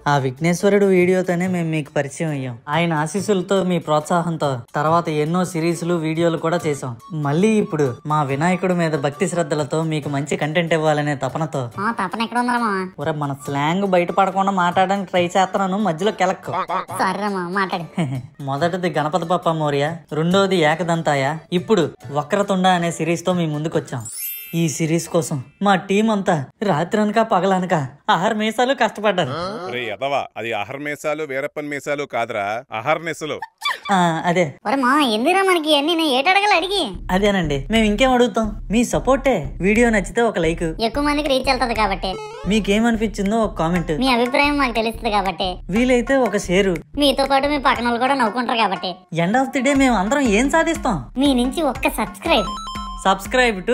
ఆ విఘ్నేశ్వరుడు వీడియోతోనే మేము మీకు పరిచయం అయ్యాం ఆయన ఆశీస్సులతో మీ ప్రోత్సాహంతో తర్వాత ఎన్నో సిరీస్లు వీడియోలు కూడా చేసాం మళ్ళీ ఇప్పుడు మా వినాయకుడి మీద భక్తి శ్రద్ధలతో మీకు మంచి కంటెంట్ ఇవ్వాలనే తపనతో మా తపన ఎక్కడ ఉందరా మామ ఒరే మన స్లాంగ్ బయటపడకుండా మాట్లాడడానికి ట్రై చేస్తున్నాను మధ్యలో కెలక్కు సరే మామ మాట్లాడు మొదటిది గణపతి పప్ప మోరియా రెండోది ఏకదంతాయ ఇప్పుడు వక్రతుండ అనే సిరీస్ తో మీ ముందుకొచ్చాం ఈ సిరీస్ కోసం మా టీం అంతా రాత్రనక పగలనక ఆహార మేసాలు కష్టపడ్డారు రే ఎదవా అది అహర్మేసాలు వీరప్పన్ మేసాలు కాదురా అహర్నిశలు ఆ, అదే ఒరే మామ ఎందుకురా మనకి అన్ని నేను ఏటడగలు అడిగి అదేనండి మేము ఇంకేం అడుగుతాం మీ సపోర్టే వీడియో నచ్చితే ఒక లైక్ ఎక్కువ మందికి రీచ్ వెళ్తుంది కాబట్టి మీకేమనిపించిందో ఒక కామెంట్ మీ అభిప్రాయం మాకు తెలుస్తుంది కాబట్టి వీలైతే ఒక షేరు మీతో పాటు మీ పక్కన వాళ్ళు కూడా నవ్వుకుంటారు కాబట్టి ఎండ్ ఆఫ్ ది డే మేము అందరం ఏం సాధిస్తాం మీ నుంచి ఒక్క సబ్స్క్రైబ్ సబ్స్క్రైబ్ టు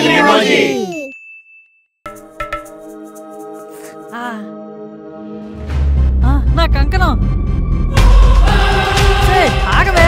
నా కంకణం ఏయ్, ఆగవే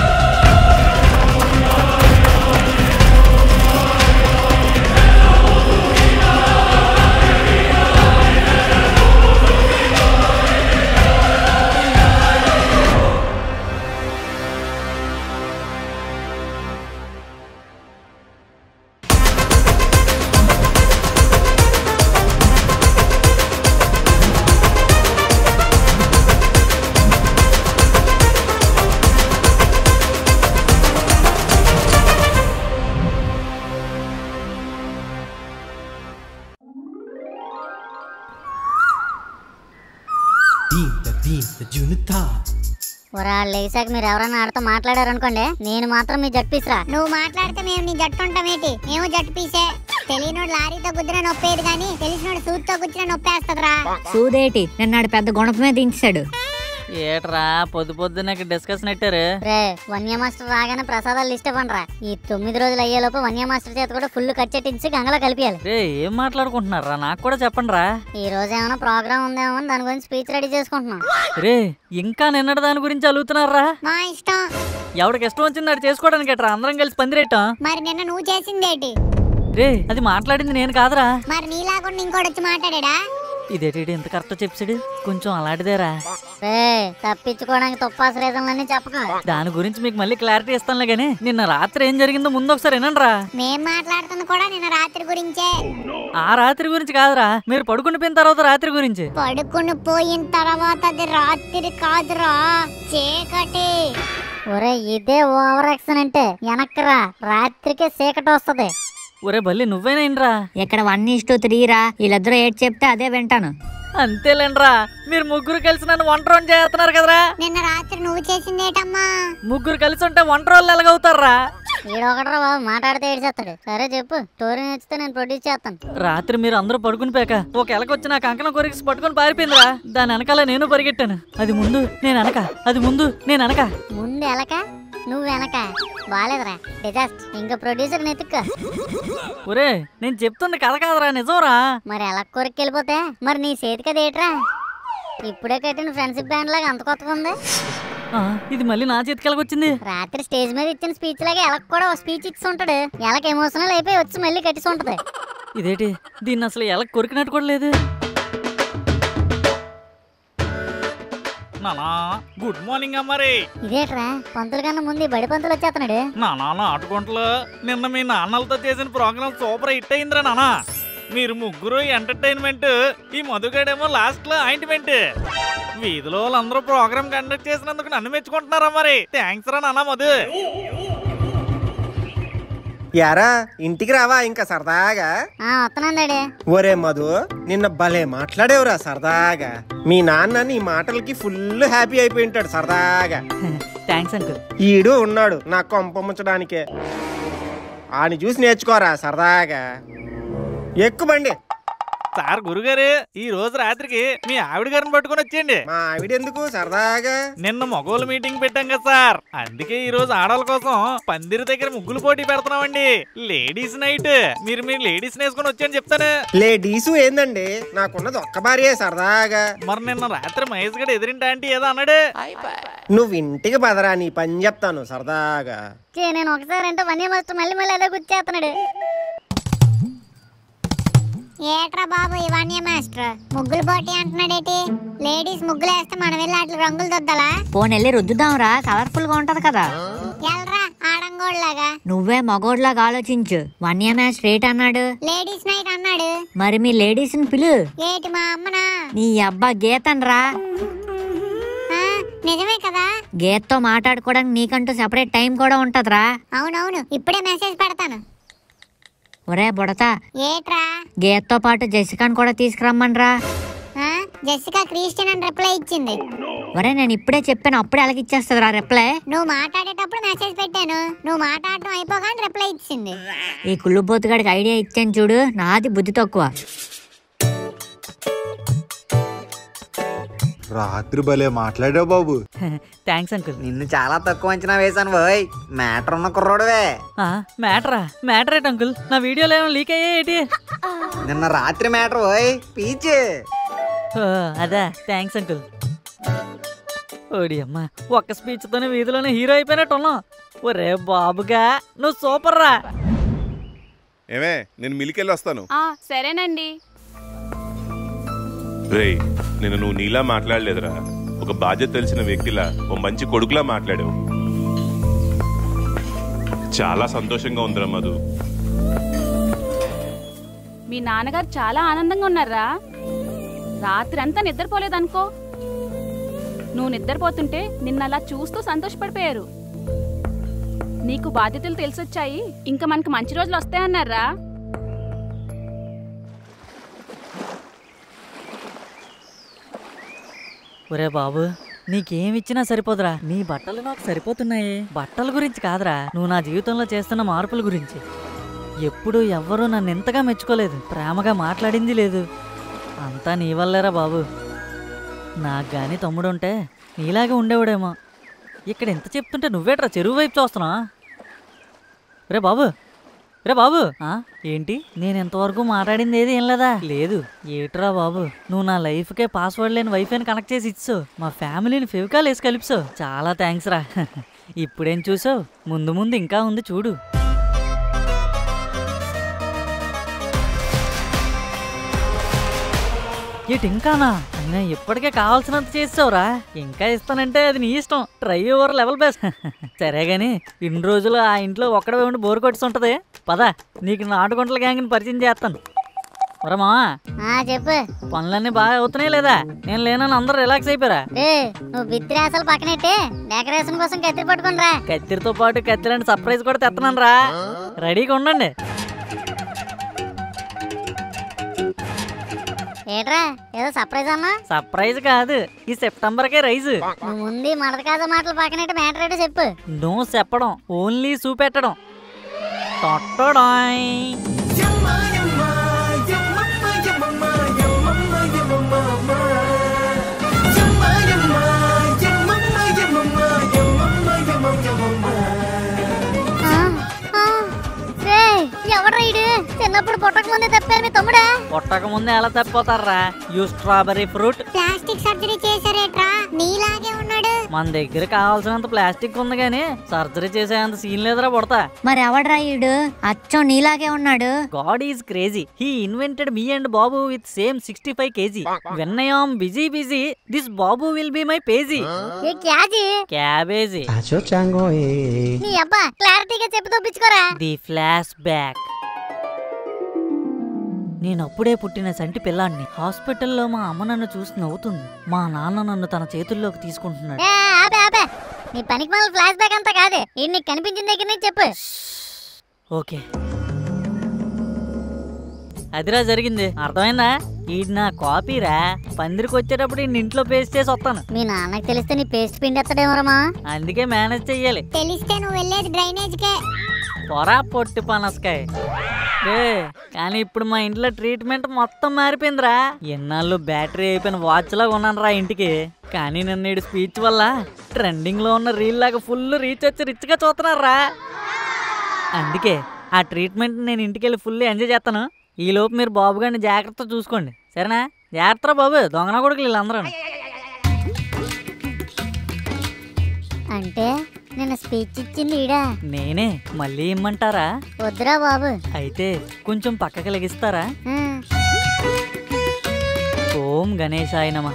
Dinda, dinda, junita. ఒరా లేసాక మీరు ఎవరైనా ఆడతో మాట్లాడారు అనుకోండి నేను మాత్రం మీ జట్ పీసురా నువ్వు మాట్లాడితే మేము నీ జట్టు ఉంటామేటి మేము జట్టు పీసే తెలియనోడు లారీతో గుద్దిన నొప్పేది కానీ తెలిసినోడు సూత్తో గుచ్చిన నొప్పేస్తదిరా సూదేటి నిన్నాడు పెద్ద గుణప మీద దించాడు ఏట్రా పొద్దు పొద్దున్నకి డిస్కషన్ పెట్టారు రే వన్య మాస్టర్ రాగానే ప్రసాదాలు లిస్ట్ ఇవ్వండిరా ఈ తొమ్మిది రోజులు అయ్యేలోపు వన్య మాస్టర్ చేత కూడా ఫుల్ కచ్చెట్టించి గంగలో కలిపియాలి రే ఏం మాట్లాడుకుంటున్నారా నాకు కూడా చెప్పండి రా ఈ రోజు ఏమైనా ప్రోగ్రామ్ ఉందేమో అని దాని గురించి స్పీచ్ రెడీ చేసుకుంటున్నాం రే ఇంకా నిన్నటి దాని గురించి అలుగుతున్నారా మా ఇష్టం ఎవడికి ఇష్టం వచ్చింది అది చేసుకోవడానికి ఎట్రా అందరం కలిసి పందిరేయటం మరి నిన్న నువ్వు చేసిందేటి రే అది మాట్లాడింది నేను కాదురా మరి నీలాకుండా ఇంకోటి వచ్చి మాట్లాడా ఇదేటి ఇంత కరెక్ట్ చెప్పాడు కొంచెం అలాంటిదేరా రే తప్పించుకోవడానికి తొప్పాసు రీజన్లన్నీ చెప్పకు దాని గురించి మీకు మళ్ళీ క్లారిటీ ఇస్తానులే గానీ నిన్న రాత్రి ఏం జరిగిందో ముందు ఒకసారి వినండి రా మేం మాట్లాడుతుంది కూడా నిన్న రాత్రి గురించే ఆ రాత్రి గురించి కాదురా మీరు పడుకుని తర్వాత రాత్రి గురించి పడుకుని పోయిన తర్వాత అది రాత్రి కాదురా చీకటి ఒరే ఇదే ఓవర్ యాక్షన్ అంటే వెనక్కిరా రాత్రికే చీకటి వస్తది ఒరే బల్లి నువ్వేనా ఇన్రా ఇక్కడ వన్ ఇస్టు త్రీ రా వీళ్ళిద్దరూ ఏడ్ చెప్తే అదే వింటాను అంతేలేండ్రా మీరు ముగ్గురు కలిసి నన్ను వంట రోజు చేస్తున్నారు కదరా నిన్న రాత్రి నువ్వు చేసిందేటమ్మా ముగ్గురు కలిసి ఉంటే వంట రోజులు ఎలాగవుతారా ఈడొకడరా బాబు మాట్లాడితే ఏడ్చేస్తాడు సరే చెప్పు స్టోరీ నచ్చితే నేను ప్రొడ్యూస్ చేస్తాను రాత్రి మీరు అందరూ పడుకుని పోయాక ఒక ఎలకొచ్చి నా కంకణం కొరికి పట్టుకొని పారిపోయిందిరా దాని వెనకాల నేను పరిగెట్టాను అది ముందు నేను వెనక అది ముందు నేను వెనక ముందు ఎలక నువ్వు వెనక బాలేదురా డిజాస్ట్ ఇంకా ప్రొడ్యూసర్ నెతుక్క ఒరే నేను చెప్తుంది కథ కాదురా నిజంరా మరి ఎలా కొరికెళ్ళిపోతే మరి నీ చేతికి అది ఏట్రా ఇప్పుడే కట్టిన ఫ్రెండ్షిప్ బ్యాండ్ లాగా అంత కొత్తగా ఉంది ఆ, ఇది మళ్ళీ నా చేతికి ఎలాగొచ్చింది రాత్రి స్టేజ్ మీద ఇచ్చిన స్పీచ్ లాగా ఎలక్ కూడా ఒక స్పీచ్ ఇచ్చి ఉంటాడు ఎలక ఎమోషనల్ అయిపోయి వచ్చి మళ్ళీ కట్టిసి ఉంటది ఇదేంటి దీన్ని అసలు ఎలా కొరికినట్టు కూడా లేదు నానా గుడ్ మార్నింగ్ అమ్మారి ఇదేట్రా పంతుల కన్నా ముందు ఈ బడి పంతులు వచ్చేస్తున్నాడు నా నాన్న ఆటుకుంటలు నిన్న మీ నాన్నలతో చేసిన ప్రోగ్రామ్ సూపర్ హిట్ అయిందిరా నాన్న మీరు ముగ్గురు ఎంటర్టైన్మెంట్ ఈ మధుగడేమో లాస్ట్ లో ఆయింట్మెంట్ వీధిలో వాళ్ళందరూ ప్రోగ్రామ్ కండక్ట్ చేసినందుకు నన్ను మెచ్చుకుంటున్నారా మరి థ్యాంక్స్ రా నాన్న మధు యారా ఇంటికి రావా ఇంకా సరదాగా ఆ వస్తున్నాను డాడీ ఒరే మధు నిన్న భలే మాట్లాడేవురా సరదాగా మీ నాన్న నీ మాటలకి ఫుల్ హ్యాపీ అయిపోయి ఉంటాడు సరదాగా థ్యాంక్స్ అంకుల్ ఈడు ఉన్నాడు నా కొంప ముంచడానికే ఆని చూసి నేర్చుకోరా సరదాగా ఎక్కు బండి సార్ గురుగారు ఈ రోజు రాత్రికి మీ ఆవిడ గారిని పట్టుకొని వచ్చేయండి మా ఆవిడెందుకు సరదాగా నిన్న మగోళ్ళ మీటింగ్ పెట్టాం కదా సార్ అందుకే ఈ రోజు ఆడవాళ్ళ కోసం పందిరి దగ్గర ముగ్గులు పోటీ పెడుతున్నామండి లేడీస్ నైట్ మీరు మీ లేడీస్ వేసుకొని వచ్చాయని చెప్తాను లేడీసు ఏందండి నాకున్నది ఒక్క భార్యే సరదాగా మరి నిన్న రాత్రి మహేష్ గడు ఎదిరింటా అంటే ఏదో అన్నాడు నువ్వు ఇంటికి పదరా నీ పని చెప్తాను సరదాగా చే నేను ఒకసారి అంటే వన్య మాస్టర్ మళ్ళీ మళ్ళీ అదే గుర్తు చేస్తున్నాడు ఏట్రా బాబు ఇవన్నీ మాస్టర్ ముగ్గులు పోటీ అంటున్నాడేటి లేడీస్ ముగ్గులు వేస్తే మనం వెళ్ళి అట్లా రంగులు దొద్దాలా పోనీ వెళ్ళి రుద్దుదాంరా కలర్ఫుల్ గా ఉంటది కదా ఎల్రా ఆడంగోళ్ళలాగా నువ్వే మగోడ్లాగా ఆలోచించు వన్ ఇయర్ మ్యాచ్ రేట్ అన్నాడు లేడీస్ నైట్ అన్నాడు మరి మీ లేడీస్ ని పిలు ఏటి మా అమ్మనా నీ అబ్బా గీతన్రా ఆ, నిజమే కదా గీతతో మాట్లాడుకోవడానికి నీకంటూ సెపరేట్ టైం కూడా ఉంటదిరా అవునవును ఇప్పుడే మెసేజ్ పెడతాను ఒరే బుడతా ఏట్రా గీతతో పాటు జెసికాని కూడా తీసుకురమ్మన్రా ఆ, జెసికా క్రిస్టియన్ అని రిప్లై ఇచ్చింది ఒరే నేను ఇప్పుడే చెప్పాను అప్పుడే అలాగిచ్చేస్తుందిరా రిప్లై నువ్వు మాట్లాడేటప్పుడు మెసేజ్ పెట్టాను నువ్వు మాట్లాడటం అయిపోగానే రిప్లై ఇచ్చింది ఈ కుళ్ళుబోతుగాడికి ఐడియా ఇచ్చాను చూడు నాది బుద్ధి తక్కువ రాత్రి భలే మాట్లాడావు బాబు థ్యాంక్స్ అంకుల్ నిన్ను చాలా తక్కువ అంచనా వేశాను పోయ్ మ్యాటర్ ఉన్న కుర్రోడువే మ్యాటరా మ్యాటర్ ఏంటి అంకుల్ నా వీడియోలో ఏమో లీక్ అయ్యా ఏంటి నిన్న రాత్రి మ్యాటర్ పోయ్ పీచే ఓ, అదా థ్యాంక్స్ అంకుల్ ఓడి అమ్మ ఒక్క స్పీచ్ తోనే వీధిలోనే హీరో అయిపోయినట్టు ఉన్నావు ఒరే బాబుగా నువ్వు సూపర్ రా ఏమే నేను మిలికెళ్ళి వస్తాను సరేనండి రేయ్ నేను నువ్వు నీలా మాట్లాడలేదురా ఒక బాధ్యత తెలిసిన వ్యక్తిలా ఓ మంచి కొడుకులా మాట్లాడావు చాలా సంతోషంగా ఉందిరా మధు మీ నాన్నగారు చాలా ఆనందంగా ఉన్నారా రాత్రి అంతా నిద్రపోలేదనుకో నువ్వు నిద్రపోతుంటే నిన్న అలా చూస్తూ సంతోషపడిపోయారు నీకు బాధ్యతలు తెలిసొచ్చాయి ఇంకా మనకు మంచి రోజులు వస్తాయన్నారా ఒరే బాబు నీకేం ఇచ్చినా సరిపోదురా నీ బట్టలు నాకు సరిపోతున్నాయి బట్టల గురించి కాదురా నువ్వు నా జీవితంలో చేస్తున్న మార్పుల గురించి ఎప్పుడూ ఎవ్వరూ నన్ను ఎంతగా మెచ్చుకోలేదు ప్రేమగా మాట్లాడింది లేదు అంతా నీ వల్లేరా బాబు నాకు గాని తమ్ముడు ఉంటే నీలాగే ఉండేవాడేమో ఇక్కడ ఎంత చెప్తుంటే నువ్వేట్రా చెరువు వైపు చూస్తున్నా రే బాబు రే బాబు ఆ, ఏంటి నేను ఎంతవరకు మాట్లాడింది ఏది ఏం లేదా లేదు ఏట్రా బాబు నువ్వు నా లైఫ్కే పాస్వర్డ్ లేని వైఫైని కనెక్ట్ చేసి ఇచ్చు మా ఫ్యామిలీని ఫెవికాల్ వేసి కలిపిసో చాలా థ్యాంక్స్ రా ఇప్పుడేం చూసావు ముందు ముందు ఇంకా ఉంది చూడు ఏంటి ఇంకానా అయినా ఇప్పటికే కావాల్సినంత చేసావురా ఇంకా ఇస్తానంటే అది నీ ఇష్టం ట్రై ఓవర్ లెవెల్ బెస్ట్ సరే గాని ఇన్ని రోజులు ఆ ఇంట్లో ఒక్కడే ఉండి బోర్ కొట్టి ఉంటది పద నీకు నాటుగుంటల గ్యాంగ్ని పరిచయం చేస్తాను మరమా ఆ చెప్పు పనులన్నీ బాగా అవుతున్నాయి లేదా నేను లేనని అందరూ రిలాక్స్ అయిపోయారా రే నువ్వు బిత్తిరాసలు పక్కనెట్టి డెకరేషన్ కోసం కత్తి పట్టుకుని రా కత్తిరితో పాటు కత్తిలాంటి సర్ప్రైజ్ కూడా తెస్తున్నాను రా రెడీగా ఉండండి ఏట్రా ఏదో సర్ప్రైజ్ అన్నా సర్ప్రైజ్ కాదు ఈ సెప్టెంబర్కే రైజ్ నువ్వు ముందు మడత కాజా మాటలు పక్కనెట్టి మ్యాటర్ ఏంటో చెప్పు నో చెప్పడం ఓన్లీ చూపెట్టడం తొట్టడాయ్ ఆ, ఆ, రేయ్, ఎవడ్రా ఈడు చిన్నప్పుడు పుట్టక ముందే తప్పారు మీ తమ్ముడా పుట్టక ముందే ఎలా తప్పిపోతారా you strawberry fruit plastic surgery చేశారేట్రా నీలాగే ఉన్నాడు మన దగ్గర కావాల్సినంత ప్లాస్టిక్ ఉంది కానీ సర్జరీ చేసేంత సీన్ లేదురా పుడతా మరి ఎవడ్రా ఈడు అచ్చం నీలాగే ఉన్నాడు god is crazy he invented me and babu with same sixty five KG when I am busy busy this babu will be my page a cagey cabbage నీ అబ్బా క్లారిటీగా చెప్పి తప్పించుకోరా ది ఫ్లాష్ బ్యాక్ నేను అప్పుడే పుట్టిన సంటి పిల్లాడిని హాస్పిటల్లో మా అమ్మ నన్ను చూసి నవ్వుతుంది మా నాన్న నన్ను తన చేతుల్లోకి తీసుకుంటున్నాడు ఏ, ఆపే ఆపే నీ పనికి మళ్ళీ ఫ్లాష్ బ్యాక్ అంతా కాదు ఈ నీకు కనిపించిన దగ్గర నుంచి చెప్పు ఓకే అదిరా జరిగింది అర్థమైందా ఈ నా కాపీరా పందిరికి వచ్చేటప్పుడు ఈయన ఇంట్లో పేస్ట్ చేసి వస్తాను మీ నాన్నకి తెలిస్తే నీ పేస్ట్ పిండేస్తాడేమోరమ్మా అందుకే మేనేజ్ చెయ్యాలి తెలిస్తే నువ్వు వెళ్ళేది డ్రైనేజ్ కే పొరా పొట్టి పనసకాయ రే కానీ ఇప్పుడు మా ఇంట్లో ట్రీట్మెంట్ మొత్తం మారిపోయిందిరా ఎన్నాళ్ళు బ్యాటరీ అయిపోయిన వాచ్ లాగా ఉన్నాను రా ఇంటికి కానీ నిన్న ఈ స్పీచ్ వల్ల ట్రెండింగ్ లో ఉన్న రీల్ లాగా ఫుల్ రీచ్ వచ్చి రిచ్ గా చూస్తున్నారా అందుకే ఆ ట్రీట్మెంట్ నేను ఇంటికి వెళ్ళి ఫుల్ ఎంజాయ్ చేస్తాను ఈ లోపు మీరు బాబు గారిని జాగ్రత్త చూసుకోండి సరేనా జాగ్రత్త బాబు దొంగన కొడుకులు వీళ్ళందరూ అంటే నేను స్పీచ్ ఇచ్చింది ఈడా నేనే మళ్ళీ ఇమ్మంటారా వద్దురా బాబు అయితే కొంచెం పక్కకి లెగిస్తారా ఆ, ఓం గణేశాయ నమః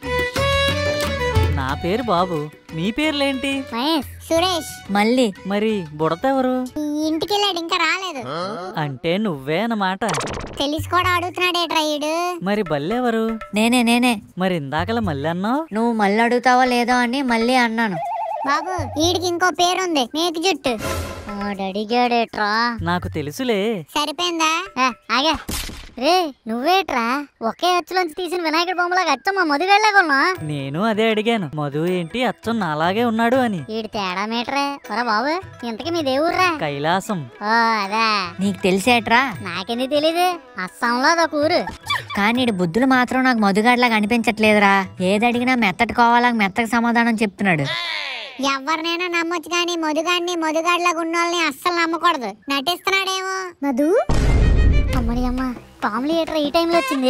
నా పేరు బాబు మీ పేర్లేంటి మహేష్ సురేష్ మళ్ళీ మరి బుడతెవరు ఈ ఇంటికి వెళ్ళాడు ఇంకా రాలేదు అంటే నువ్వే అన్నమాట తెలిసి కూడా అడుగుతున్నాడేట్రా ఈడు మరి బల్లెవరు నేనే నేనే మరి ఇందాకల మళ్ళీ అన్నావు నువ్వు మళ్ళీ అడుగుతావో లేదో అని మళ్ళీ అన్నాను బాబు ఈడికి ఇంకో పేరుంది మేక జుట్టు అడిగాడేట్రా నాకు తెలుసులే సరిపోయిందా ఏ, ఆగే రే నువ్వేట్రా ఒకే అచ్చులోంచి తీసిన వినాయకుడి బొమ్మలాగా అచ్చం మా మధుగళ్ళకున్నా నేను అదే అడిగాను మధు ఏంటి అచ్చం నాలాగే ఉన్నాడు అని ఈడు తేడా మీటరే ఒరా బాబు ఇంతకి మీ దేవుర్రా కైలాసం ఓ అదే నీకు తెలిసేట్రా నాకెందుకు తెలీదు అస్సాంలో అదొక ఊరు కానీ ఈడి బుద్ధులు మాత్రం నాకు మధుగాడిలాగా అనిపించట్లేదురా ఏది అడిగినా మెత్తటి మెత్తకి సమాధానం చెప్తున్నాడు ఎవరినైనా నమ్మొచ్చు కానీ మధుగాడిని మధుగాడిలాగా ఉన్నోళ్ళని అస్సలు నమ్మకూడదు నటిస్తున్నాడేమో మధు అమ్మడి అమ్మ కామెడీ ఏట్రా ఈ టైంలో వచ్చింది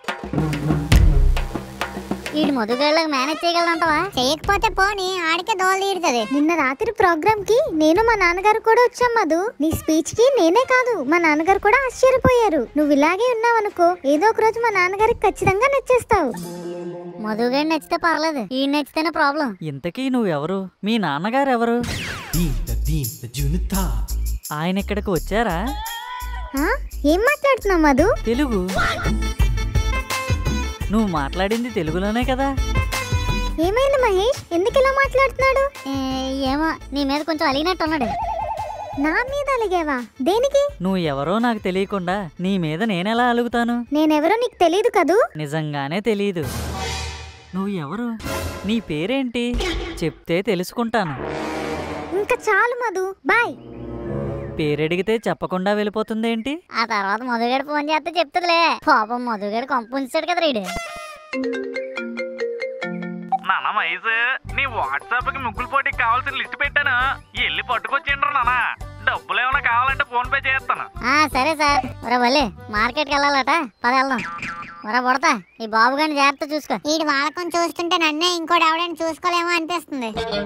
ఈడు మధుగాళ్ళకి మేనేజ్ చేయగలదంటవా చేయకపోతే పోని ఆడికే దోలు తీరుతుంది నిన్న రాత్రి ప్రోగ్రామ్ కి నేను మా నాన్నగారు కూడా వచ్చాం మధు నీ స్పీచ్ కి నేనే కాదు మా నాన్నగారు కూడా ఆశ్చర్యపోయారు నువ్వు ఇలాగే ఉన్నావనుకో ఏదో ఒక రోజు మా నాన్నగారికి ఖచ్చితంగా నచ్చేస్తావు మధుగాడి నచ్చితే పర్లేదు ఈ నచ్చితేనే ప్రాబ్లం ఇంతకీ నువ్వెవరు మీ నాన్నగారు ఎవరు Dinta, dinta, junita. ఆయన ఇక్కడికి వచ్చారా ఆ? ఏం మాట్లాడుతున్నావు మధు తెలుగు నువ్వు మాట్లాడింది తెలుగులోనే కదా ఏమైంది మహేష్ ఎందుకు ఇలా మాట్లాడుతున్నాడు ఏ, ఏమో నీ మీద కొంచెం అలిగినట్టు ఉన్నాడు నా మీద అలిగేవా దేనికి నువ్వు ఎవరో నాకు తెలియకుండా నీ మీద నేనెలా అలుగుతాను నేనెవరో నీకు తెలియదు కదూ నిజంగానే తెలియదు నువ్వు ఎవరు నీ పేరేంటి చెప్తే తెలుసుకుంటాను ఇంకా చాలు మధు బాయ్ పేరడిగితే చెప్పకుండా వెళ్ళిపోతుందేంటి ఆ తర్వాత మధుగాడు ఫోన్ చేస్తే చెప్తుందిలే పాపం మధుగాడు కొంప ఉంచాడు కదా రీడు నాన్న మైస్ నీ వాట్సాప్ కి ముగ్గులు పోటీకి కావాల్సిన లిస్ట్ పెట్టాను వెళ్ళి పట్టుకొచ్చిండ్రు నాన్న డబ్బులు ఏమైనా కావాలంటే ఫోన్ పే చేస్తాను ఆ సరే సార్ ఒరే వల్లి మార్కెట్కి వెళ్ళాలట పద వెళ్దాం ఒరే బుడతా ఈ బాబు గారిని జాగ్రత్త చూసుకో ఈడు వాళ్ళకం చూస్తుంటే నన్నే ఇంకోటి ఎవడైనా చూసుకోలేమో అనిపిస్తుంది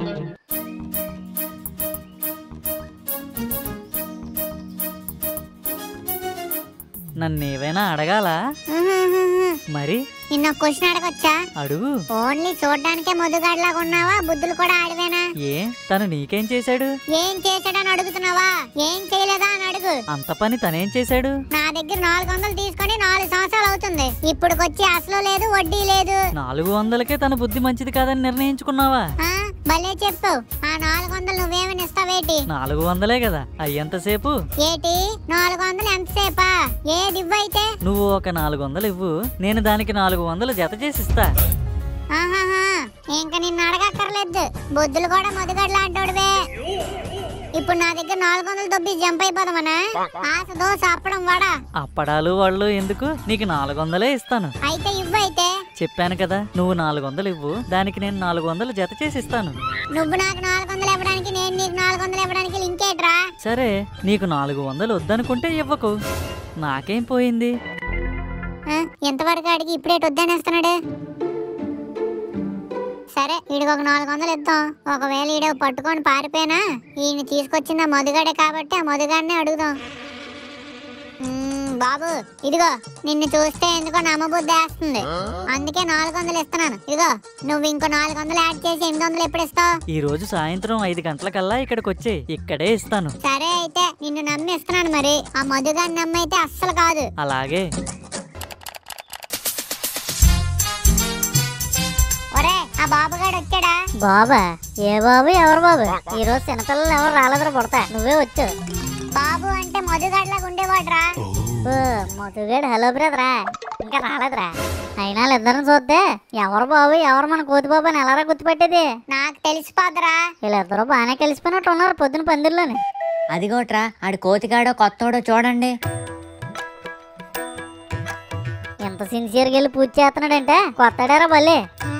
నన్ను ఏవైనా అడగాలా మరి నిన్న క్వశ్చన్ అడగొచ్చా అడుగు ఓన్లీ చూడడానికే మధుగాడిలాగా ఉన్నావా బుద్ధులు కూడా ఆడివేనా ఏ తను నీకేం చేశాడు ఏం చేశాడని అడుగుతున్నావా ఏం చేయలేదా అని అడుగు అంత పని తనేం చేశాడు నా దగ్గర నాలుగు వందలు తీసుకొని నాలుగు సంవత్సరాలు అవుతుంది ఇప్పుడుకొచ్చి అసలు లేదు వడ్డీ లేదు నాలుగు వందలకే తన బుద్ధి మంచిది కాదని నిర్ణయించుకున్నావా ఆ, భలే చెప్పావు ఆ నాలుగు వందలు నువ్వేమని ఇస్తావేటి నాలుగు వందలే కదా అయ్యంతసేపు ఏటి నాలుగు వందలు ఎంతసేపా ఏది ఇవ్వైతే నువ్వు ఒక నాలుగు వందలు ఇవ్వు నేను దానికి నాలుగు వందలు జత చేసి ఇస్తా ఆహాహా ఇంకా నిన్ను అడగక్కర్లేదు బొద్దులు కూడా మధుగడు లాంటోడివే ఇప్పుడు నా దగ్గర నాలుగు వందలు దొబ్బి జంప్ అయిపోదామనా ఆశ దోశ అప్పడం వాడా అప్పడాలు వాళ్ళు ఎందుకు నీకు నాలుగు వందలే ఇస్తాను అయితే ఇవ్వైతే చెప్పాను కదా నువ్వు నాలుగు వందలు ఇవ్వు దానికి నేను నాలుగు వందలు జత చేసి ఇస్తాను నువ్వు నాకు నాలుగు వందలు ఇవ్వడానికి నేను నీకు నాలుగు వందలు ఇవ్వడానికి లింకేట్రా సరే నీకు నాలుగు వందలు వద్దనుకుంటే ఇవ్వకు నాకేం పోయింది ఆ, ఎంతవరకు అడిగి ఇప్పుడే వద్దనేస్తున్నాడు సరే వీడికి ఒక నాలుగు వందలు ఇద్దాం ఒకవేళ ఈడ పట్టుకొని పారిపోయినా ఈయన తీసుకొచ్చిన ఆ మధుగాడే కాబట్టి ఆ మధుగాడినే అడుగుదాం మ్మ్, బాబు ఇదిగో నిన్ను చూస్తే ఎందుకో నమ్మబుద్ధి వేస్తుంది అందుకే నాలుగు వందలు ఇస్తున్నాను ఇదిగో నువ్వు ఇంకో నాలుగు వందలు యాడ్ చేసి ఎనిమిది వందలు ఎప్పుడు ఇస్తావు ఈ రోజు సాయంత్రం ఐదు గంటలకల్లా ఇక్కడికి వచ్చే ఇక్కడే ఇస్తాను సరే అయితే నిన్ను నమ్మి ఇస్తున్నాను మరి ఆ మధుగాడిని నమ్మి అయితే అస్సలు కాదు అలాగే ఒరే ఆ బాబుగాడు వచ్చాడా బాబా ఏ బాబు ఎవరు బాబు ఈ రోజు చిన్నపిల్లలు ఎవరు రాలేదురా పుడతా నువ్వే వచ్చు బాబు అంటే మధుగాడిలాగా ఉండేవాడ్రా ఓ, మధుగాడు హలో బ్రదరా ఇంకా రాలేదురా అయినా ఇద్దరిని చూస్తే ఎవరు బాబు ఎవరు మన కోతి బాబు అని ఎలారా గుర్తుపెట్టేది నాకు తెలిసిపోద్దురా వీళ్ళిద్దరూ బాగానే కలిసిపోయినట్టు ఉన్నారు పొద్దున పందిర్లోని అదిగోట్రా ఆడు కోతిగాడో కొత్తోడో చూడండి ఎంత సిన్సియర్గా వెళ్ళి పూజ చేస్తున్నాడంటే కొత్తడారా బల్లే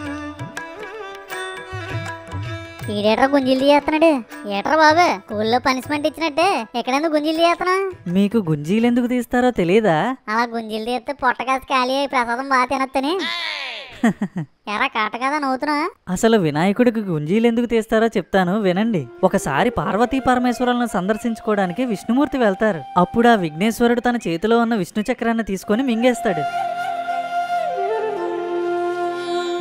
ఈడేట్రా గుంజీలు తీయేస్తున్నాడు ఏట్రా బాబు స్కూల్లో పనిష్మెంట్ ఇచ్చినట్టే ఎక్కడెందుకు గుంజీలు తీయేస్తున్నా మీకు గుంజీలు ఎందుకు తీస్తారో తెలియదా అలా గుంజీలు తీస్తే పొట్ట కాసి ఖాళీ అయ్యి ప్రసాదం బాగా తినొత్తని ఎరా కాట కదా నవ్వుతున్నా అసలు వినాయకుడికి గుంజీలు ఎందుకు తీస్తారో చెప్తాను వినండి ఒకసారి పార్వతీ పరమేశ్వరులను సందర్శించుకోవడానికి విష్ణుమూర్తి వెళ్తారు అప్పుడు ఆ విఘ్నేశ్వరుడు తన చేతిలో ఉన్న విష్ణు చక్రాన్ని తీసుకొని మింగేస్తాడు